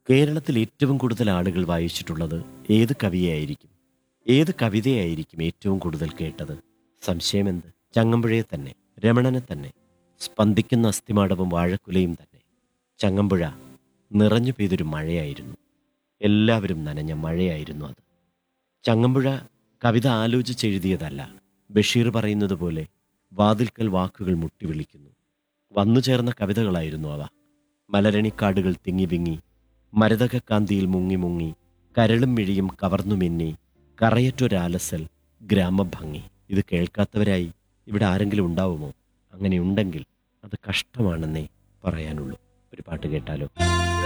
കേരളത്തിൽ ഏറ്റവും കൂടുതൽ ആളുകൾ വായിച്ചിട്ടുള്ളത് ഏത് കവിയായിരിക്കും ഏത് കവിതയായിരിക്കും ഏറ്റവും കൂടുതൽ കേട്ടത് സംശയമെന്ത് ചങ്ങമ്പുഴയെ തന്നെ രമണനെ തന്നെ സ്പന്ദിക്കുന്ന അസ്ഥിമാടവും വാഴക്കുലയും തന്നെ ചങ്ങമ്പുഴ നിറഞ്ഞു പെയ്തൊരു മഴയായിരുന്നു എല്ലാവരും നനഞ്ഞ മഴയായിരുന്നു അത് ചങ്ങമ്പുഴ കവിത ആലോചിച്ചെഴുതിയതല്ല ബഷീർ പറയുന്നത് പോലെ വാതിൽക്കൽ വാക്കുകൾ മുട്ടിവിളിക്കുന്നു വന്നു ചേർന്ന കവിതകളായിരുന്നു അവ മലരണിക്കാടുകൾ തിങ്ങി വിങ്ങി മരതകക്കാന്തിയിൽ മുങ്ങി മുങ്ങി കരളും മിഴിയും കവർന്നു മിന്നി കറയറ്റൊരാലസൽ ഗ്രാമഭംഗി ഇത് കേൾക്കാത്തവരായി ഇവിടെ ആരെങ്കിലും ഉണ്ടാവുമോ അങ്ങനെയുണ്ടെങ്കിൽ അത് കഷ്ടമാണെന്നേ പറയാനുള്ളൂ ഒരു പാട്ട് കേട്ടാലോ